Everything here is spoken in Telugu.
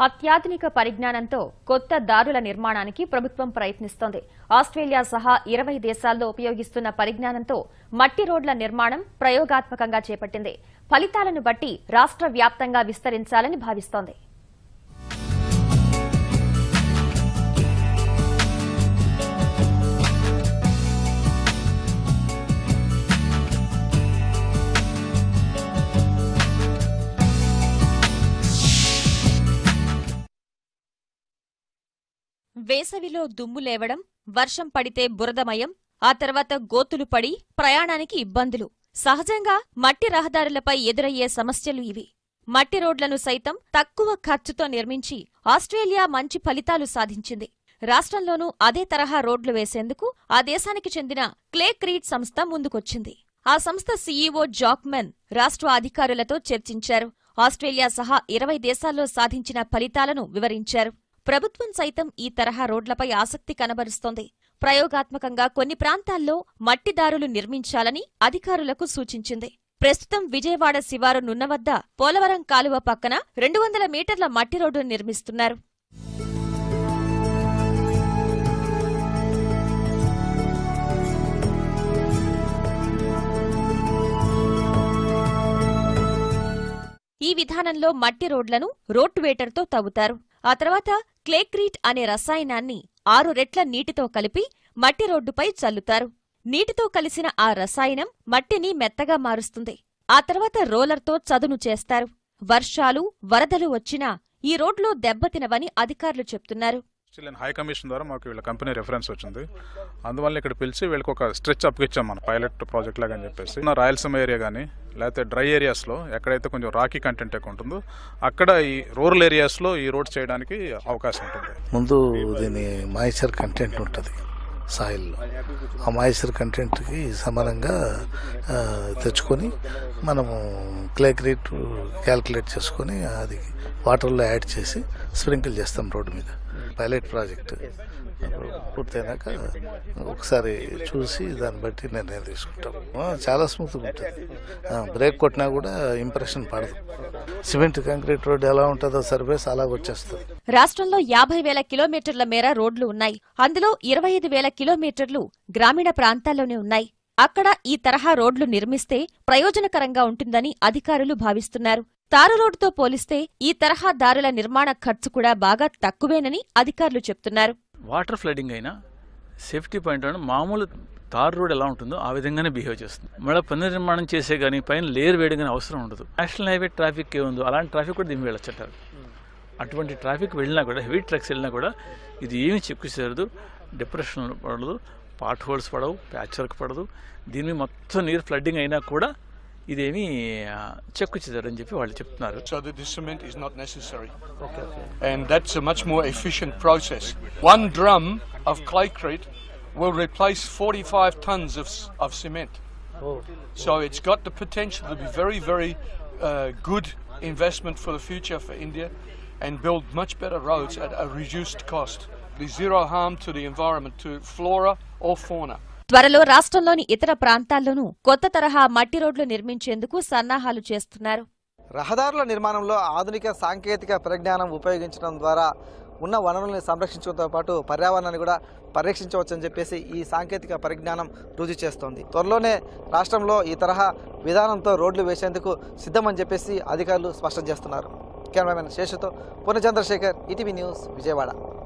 అత్యాధునిక పరిజ్ఞానంతో కొత్త దారుల నిర్మాణానికి ప్రభుత్వం ప్రయత్నిస్తోంది ఆస్ట్రేలియా సహా ఇరవై దేశాల్లో ఉపయోగిస్తున్న పరిజ్ఞానంతో మట్టి రోడ్ల నిర్మాణం ప్రయోగాత్మకంగా చేపట్టింది ఫలితాలను బట్టి రాష్ట్ర వ్యాప్తంగా విస్తరించాలని భావిస్తోంది వేసవిలో దుమ్ము లేవడం వర్షం పడితే బురదమయం ఆ తర్వాత గోతులు పడి ప్రయాణానికి ఇబ్బందులు సహజంగా మట్టి రహదారులపై ఎదురయ్యే సమస్యలు ఇవి మట్టి రోడ్లను సైతం తక్కువ ఖర్చుతో నిర్మించి ఆస్ట్రేలియా మంచి ఫలితాలు సాధించింది రాష్ట్రంలోనూ అదే తరహా రోడ్లు వేసేందుకు ఆ దేశానికి చెందిన క్లే క్రీట్ సంస్థ ముందుకొచ్చింది ఆ సంస్థ సీఈఓ జాక్మెన్ రాష్ట్ర అధికారులతో చర్చించారు ఆస్ట్రేలియా సహా ఇరవై దేశాల్లో సాధించిన ఫలితాలను వివరించారు ప్రభుత్వం సైతం ఈ తరహా రోడ్లపై ఆసక్తి కనబరుస్తోంది ప్రయోగాత్మకంగా కొన్ని ప్రాంతాల్లో మట్టిదారులు నిర్మించాలని అధికారులకు సూచించింది ప్రస్తుతం విజయవాడ శివారు నున్నవద్ద పోలవరం కాలువ పక్కన రెండు వందల మీటర్ల మట్టి రోడ్డు నిర్మిస్తున్నారు ఈ విధానంలో మట్టి రోడ్లను రోడ్వేటర్తో తవ్వుతారు ఆ తర్వాత క్లేక్రీట్ అనే రసాయనాన్ని ఆరు రెట్ల నీటితో కలిపి మట్టి రోడ్డుపై చల్లుతారు నీటితో కలిసిన ఆ రసాయనం మట్టిని మెత్తగా మారుస్తుంది ఆ తర్వాత రోలర్తో చదును చేస్తారు వర్షాలు వరదలు వచ్చినా ఈ రోడ్లు దెబ్బతినవని అధికారులు చెప్తున్నారు ఆస్ట్రేలియన్ హై కమిషన్ ద్వారా మాకు వీళ్ళ కంపెనీ రెఫరెన్స్ వచ్చింది అందువల్ల ఇక్కడ పిలిచి వీళ్ళకి ఒక స్ట్రెచ్ అప్పగిచ్చాం మన పైలట్ ప్రాజెక్ట్ లాగా అని చెప్పేసి ఉన్న రాయలసీమ ఏరియా కానీ లేకపోతే డ్రై ఏరియాస్లో ఎక్కడైతే కొంచెం రాకీ కంటెంట్ ఎక్కువ ఉంటుందో అక్కడ ఈ రూరల్ ఏరియాస్లో ఈ రోడ్ చేయడానికి అవకాశం ఉంటుంది ముందు దీని మాయిశ్చర్ కంటెంట్ ఉంటుంది సాయిల్లో ఆ మాయిశ్చర్ కంటెంట్కి సమానంగా ఆ, తెచ్చుకొని మనము క్లేక్రేట్ క్యాల్కులేట్ చేసుకొని అది వాటర్లో యాడ్ చేసి స్ప్రింకిల్ చేస్తాం రోడ్డు మీద పైలట్ ప్రాజెక్ట్ పూర్తయినాక ఒకసారి చూసి దాన్ని బట్టి నిర్ణయం తీసుకుంటాం ఆ, చాలా స్మూత్గా ఉంటుంది ఆ, బ్రేక్ కొట్టినా కూడా ఇంప్రెషన్ పడదు సిమెంట్ కాంక్రీట్ రోడ్ ఎలా ఉంటుందో సర్ఫేస్ అలాగ వచ్చేస్తుంది రాష్ట్రంలో యాభై వేల కిలోమీటర్ల మేర రోడ్లు ఉన్నాయి అందులో ఇరవై ఐదు వేల కిలోమీటర్లు గ్రామీణ ప్రాంతాల్లోనే ఉన్నాయి అక్కడ ఈ తరహా రోడ్లు నిర్మిస్తే ప్రయోజనకరంగా ఉంటుందని అధికారులు భావిస్తున్నారు తారు రోడ్డుతో పోలిస్తే ఈ తరహా దారుల నిర్మాణ ఖర్చు కూడా బాగా తక్కువేనని అధికారులు చెప్తున్నారు వాటర్ ఫ్లడింగ్ అయినా సేఫ్టీ పాయింట్ అయినా మామూలు తార్ రోడ్ ఎలా ఉంటుందో ఆ విధంగానే బిహేవ్ చేస్తుంది మళ్ళీ పునర్నిర్మాణం చేసే కానీ పైన లేయర్ వేయడం కానీ అవసరం ఉండదు నేషనల్ హైవే ట్రాఫిక్ ఏముందో అలాంటి ట్రాఫిక్ కూడా దీన్ని వెళ్ళొచ్చంటారు అటువంటి ట్రాఫిక్ వెళ్ళినా కూడా హెవీ ట్రక్స్ వెళ్ళినా కూడా ఇది ఏమీ చెక్కు చేరదు డిప్రెషన్ పడదు పాట్ హోల్స్ పడవు ప్యాచ్ వర్క్ పడదు దీని మీద మొత్తం నీరు ఫ్లడ్డింగ్ అయినా కూడా ఇదేమీ ఆ, చెక్కు చెదరని చెప్పి వాళ్ళు చెప్తున్నారు so that the cement is not necessary. And that's a much more efficient process. One drum of claycrete will replace 45 tons of, s- of cement. So it's got the potential to be very, very uh, good investment for the future for India and build much better roads at a reduced cost. There's zero harm to the environment, to flora or fauna. త్వరలో రాష్ట్రంలోని ఇతర ప్రాంతాల్లోనూ కొత్త తరహా మట్టి రోడ్లు నిర్మించేందుకు సన్నాహాలు చేస్తున్నారు రహదారుల నిర్మాణంలో ఆధునిక సాంకేతిక పరిజ్ఞానం ఉపయోగించడం ద్వారా ఉన్న వనరుల్ని సంరక్షించడంతో పాటు పర్యావరణాన్ని కూడా పరిరక్షించవచ్చని చెప్పేసి ఈ సాంకేతిక పరిజ్ఞానం రుజువు చేస్తోంది త్వరలోనే రాష్ట్రంలో ఈ తరహా విధానంతో రోడ్లు వేసేందుకు సిద్ధమని చెప్పేసి అధికారులు స్పష్టం చేస్తున్నారు కెమెరామెన్ శేషుతో పూర్ణ చంద్రశేఖర్ ఈటీవీ న్యూస్ విజయవాడ